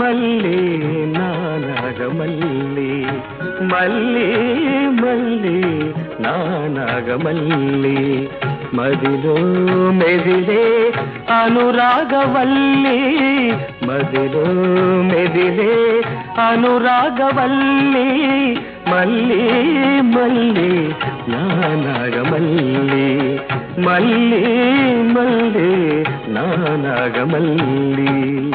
మళ్ళీ నానగమల్లి మళ్ళీ మళ్ళీ నానగమల్లి మదిలో మెదిలే అనురాగవల్లి మదిలో మెదిలే అనురాగవల్లి మళ్ళీ మళ్ళీ నానగమల్లి మళ్ళీ మళ్ళీ నానగమల్లి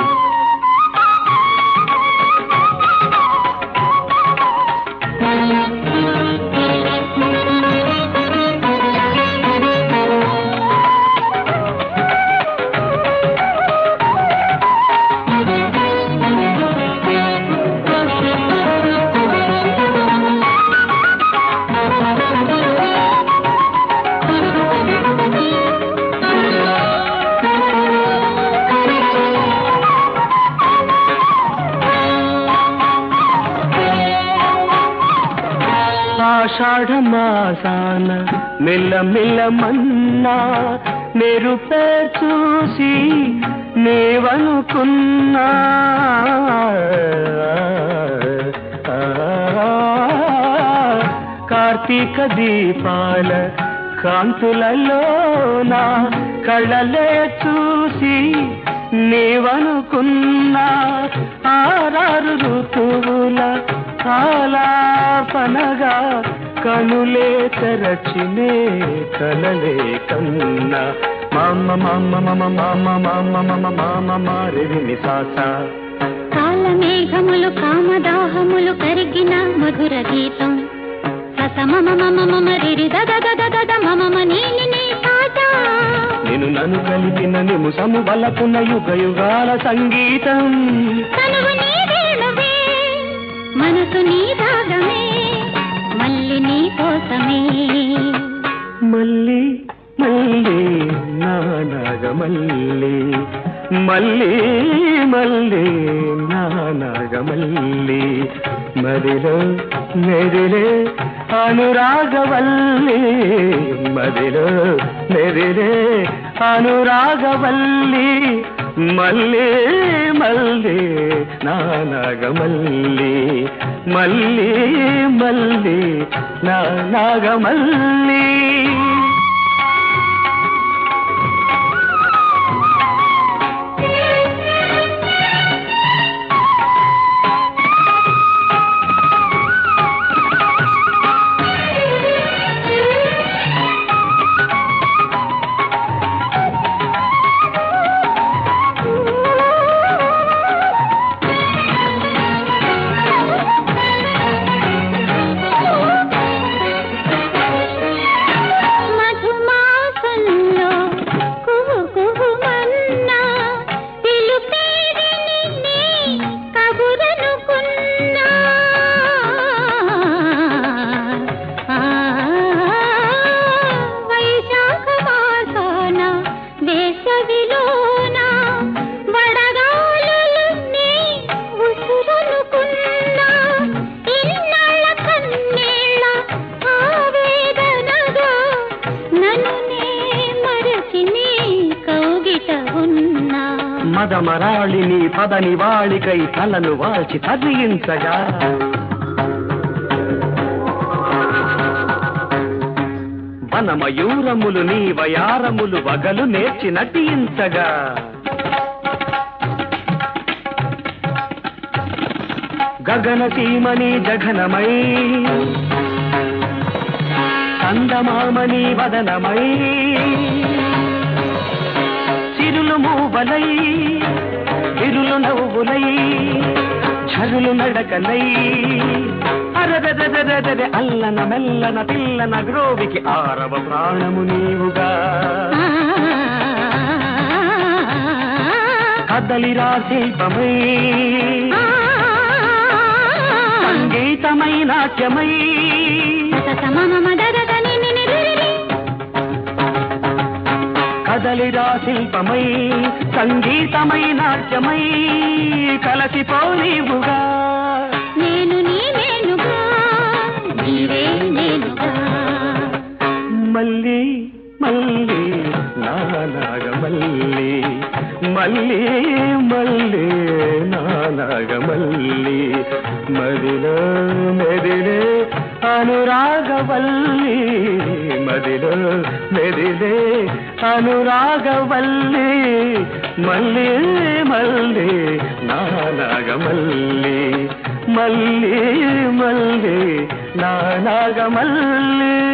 ఆషాఢమాసాన మెల్ల మెల్లమన్నా మెరుపే చూసి నేవనుకున్నా కార్తీక దీపాల కాంతులలోన కళ్ళలే చూసి నీవనుకున్నా ఆరారు ఋతువుల ఆలాపనగా కనులే తెరచినే కలలే కన్నా మామ మామ మమ మామ మామ మమ మామ మారిని సాస కాలమేఘములు కామదాహములు కరిగిన మధుర గీతం సత మమ మమ మమ రిరి దద దద దద మమ నీలి నీ పాట నేను నన్ను కలిపిన నిము సముబలపున యుగ యుగాల సంగీతం తనువు నీ వేణువే మనసు నీ రాగమే మళ్ళీ నీ కోసమే మళ్ళీ మళ్ళీ నానగమల్లి మళ్ళీ మళ్ళీ నానగమల్లి మదిలో మెదిలే అనురాగవల్లి మదిలో మెదిలే అనురాగవల్లి మళ్ళీ మళ్ళీ నానగమల్లి మళ్ళీ మళ్ళీ నానగమల్లి మధుమాసంలో కుహు కుహుమన్నా పిలుపేది నిన్నే కబురనుకున్నా ఆ, వైశాఖ మాసాన వేసవిలోన వడగాలులన్నీ ఉసురనుకున్నా ఇన్నాళ్ళ కన్నీళ్ళ ఆవేదనగా నన్ను నే మరచి నీ కౌగిట ఉన్నా మదమరాళిని పదని వాళికై తలను వాల్చి తదియించగా వనమయూరములు నీ వయారములు వగలు నేర్చి నటించగా గగన సీమని జఘనమై కందమామని వదనమై చిరులు మూవలై ఇరులు నవ్వులై ఝరులు నడకలై అరదరదరదర అల్లన మెల్లన పిల్లన గ్రోవికి ఆరవ ప్రాణము నీవుగా కదలిరా శిల్పమై సంగీతమై నాట్యమై కదలిరా శిల్పమై సంగీతమై నాట్యమై కలసిపో నీవుగా నేను నీ నేనుగా నీవే నేనుగా మళ్ళీ మళ్ళీ నానాగ మళ్ళీ మళ్ళీ మళ్ళీ నానాగ నాగమల్లి మదిలో మెదిలే అనురాగవల్లి మదిలో మెదిలే అనురాగవల్లి మల్లి మల్లి నా నాగమల్లి మల్లి మల్లి నా నాగమల్లి